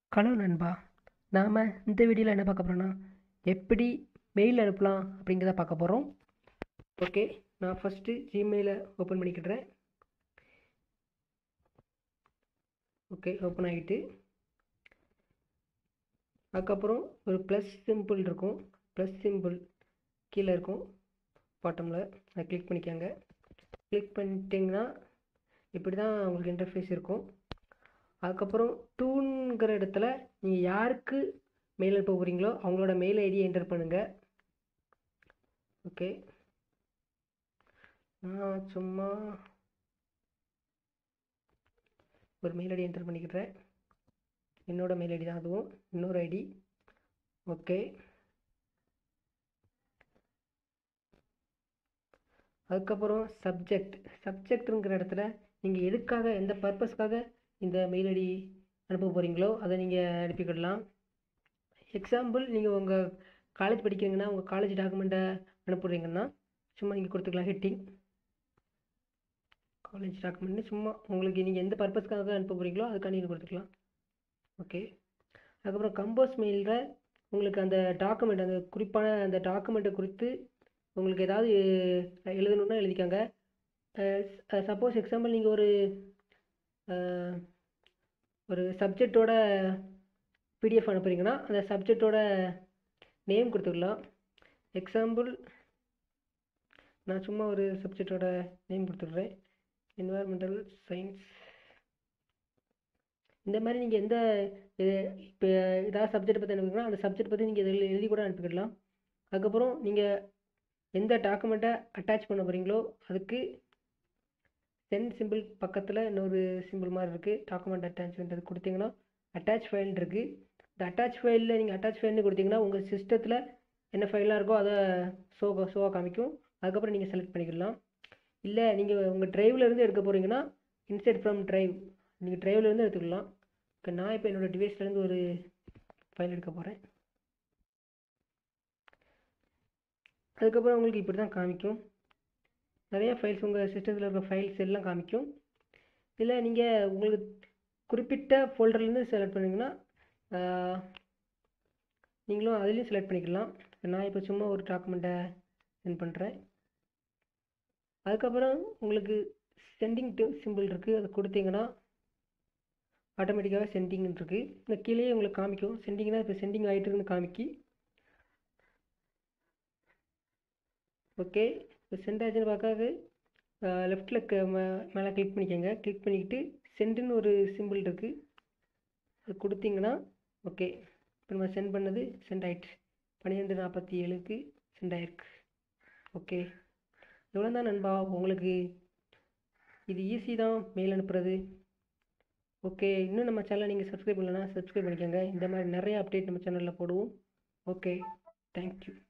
hello நண்பா நாம் இந்த வீடியோவில் என்ன பார்க்க போகிறோன்னா எப்படி மெயில் அனுப்பலாம் அப்படிங்கிறத பார்க்க போகிறோம் ஓகே நான் ஃபஸ்ட்டு ஜிமெயிலை ஓப்பன் பண்ணிக்கிடுறேன் ஓகே ஓப்பன் ஆகிட்டு அதுக்கப்புறம் ஒரு ப்ளஸ் சிம்பிள் இருக்கும் ப்ளஸ் சிம்பிள் கீழே இருக்கும் பாட்டமில் அதை கிளிக் பண்ணிக்கோங்க கிளிக் பண்ணிட்டீங்கன்னா இப்படி தான் உங்களுக்கு இன்டர்ஃபேஸ் இருக்கும் அதுக்கப்புறம் டூங்கிற இடத்துல நீங்கள் யாருக்கு மெயில் அனுப்ப போகிறீங்களோ அவங்களோட மெயில் ஐடியை என்டர் பண்ணுங்கள் ஓகே நான் சும்மா ஒரு மெயில் ஐடி என்டர் பண்ணிக்கிறேன் என்னோட மெயில் ஐடி தான் அதுவும் இன்னொரு ஐடி ஓகே அதுக்கப்புறம் சப்ஜெக்ட் சப்ஜெக்ட்டுங்கிற இடத்துல நீங்கள் எதுக்காக எந்த பர்பஸ்க்காக இந்த மெயில் ஐடி அனுப்ப போகிறீங்களோ அதை நீங்கள் அனுப்பிக்கிடலாம் எக்ஸாம்பிள் நீங்கள் உங்கள் காலேஜ் படிக்கிறீங்கன்னா உங்கள் காலேஜ் டாக்குமெண்ட்டை அனுப்புறீங்கன்னா சும்மா நீங்கள் கொடுத்துக்கலாம் ஹெட்டிங் காலேஜ் டாக்குமெண்ட்னு சும்மா உங்களுக்கு நீங்கள் எந்த பர்பஸ்க்காக அனுப்ப போகிறீங்களோ அதுக்காண்டி நீங்கள் கொடுத்துக்கலாம் ஓகே அதுக்கப்புறம் கம்போஸ் மெயிலில் உங்களுக்கு அந்த டாக்குமெண்ட் அந்த குறிப்பான அந்த டாக்குமெண்ட்டை குறித்து உங்களுக்கு ஏதாவது எழுதணுன்னா எழுதிக்கோங்க சப்போஸ் எக்ஸாம்பிள் நீங்கள் ஒரு ஒரு சப்ஜெக்டோட பிடிஎஃப் அனுப்புகிறீங்கன்னா அந்த சப்ஜெக்டோட நேம் கொடுத்துக்கலாம் எக்ஸாம்பிள் நான் சும்மா ஒரு சப்ஜெக்டோட நேம் கொடுத்துட்றேன் என்வாயர்மெண்டல் சயின்ஸ் இந்த மாதிரி நீங்கள் எந்த இப்போ ஏதாவது சப்ஜெக்ட் பற்றி அனுப்புறீங்கன்னா அந்த சப்ஜெக்ட் பற்றி நீங்கள் இதில் எழுதி கூட அனுப்பிக்கிடலாம் அதுக்கப்புறம் நீங்கள் எந்த டாக்குமெண்ட்டை அட்டாச் பண்ண போகிறீங்களோ அதுக்கு சென்ட் சிம்பிள் பக்கத்தில் இன்னொரு சிம்பிள் மாதிரி இருக்குது டாக்குமெண்ட் அட்டாச்மெண்ட் அது கொடுத்தீங்கன்னா அட்டாச் ஃபைல் இருக்குது இந்த அட்டாச் ஃபைலில் நீங்கள் அட்டாச் ஃபைல்னு கொடுத்தீங்கன்னா உங்கள் சிஸ்டத்தில் என்ன ஃபைலாக இருக்கோ அதை ஷோ ஷோவாக காமிக்கும் அதுக்கப்புறம் நீங்கள் செலக்ட் பண்ணிக்கலாம் இல்லை நீங்கள் உங்கள் ட்ரைவ்லேருந்து எடுக்க போகிறீங்கன்னா இன்செட் ஃப்ரம் ட்ரைவ் நீங்கள் ட்ரைவ்லேருந்து எடுத்துக்கலாம் இப்போ நான் இப்போ என்னோடய டிவைஸ்லேருந்து ஒரு ஃபைல் எடுக்க போகிறேன் அதுக்கப்புறம் உங்களுக்கு இப்படி தான் காமிக்கும் நிறைய ஃபைல்ஸ் உங்கள் சிஸ்டத்தில் இருக்க ஃபைல்ஸ் எல்லாம் காமிக்கும் இதில் நீங்கள் உங்களுக்கு குறிப்பிட்ட ஃபோல்டர்லேருந்து செலக்ட் பண்ணிங்கன்னா நீங்களும் அதுலேயும் செலக்ட் பண்ணிக்கலாம் நான் இப்போ சும்மா ஒரு டாக்குமெண்ட்டை சென்ட் பண்ணுறேன் அதுக்கப்புறம் உங்களுக்கு சென்டிங் டு சிம்பிள் இருக்குது அதை கொடுத்தீங்கன்னா ஆட்டோமேட்டிக்காகவே சென்டிங் இருக்குது இந்த கீழே உங்களுக்கு காமிக்கும் சென்டிங்னா இப்போ சென்டிங் ஆகிட்டு இருக்குன்னு காமிக்கி ஓகே இப்போ சென்ட் ஆச்சுன்னு பார்க்காது லெஃப்ட்டில் க மேலே கிளிக் பண்ணிக்கோங்க கிளிக் பண்ணிக்கிட்டு சென்டுன்னு ஒரு சிம்பிள் இருக்குது அது கொடுத்தீங்கன்னா ஓகே இப்போ நம்ம சென்ட் பண்ணது சென்ட் ஆயிடுச்சு பன்னிரெண்டு நாற்பத்தி ஏழுக்கு சென்ட் ஆயிருக்கு ஓகே இவ்வளோ தான் நண்பா உங்களுக்கு இது ஈஸி தான் மெயில் அனுப்புறது ஓகே இன்னும் நம்ம சேனலை நீங்கள் சப்ஸ்கிரைப் பண்ணலன்னா சப்ஸ்கிரைப் பண்ணிக்கோங்க இந்த மாதிரி நிறைய அப்டேட் நம்ம சேனலில் போடுவோம் ஓகே தேங்க்யூ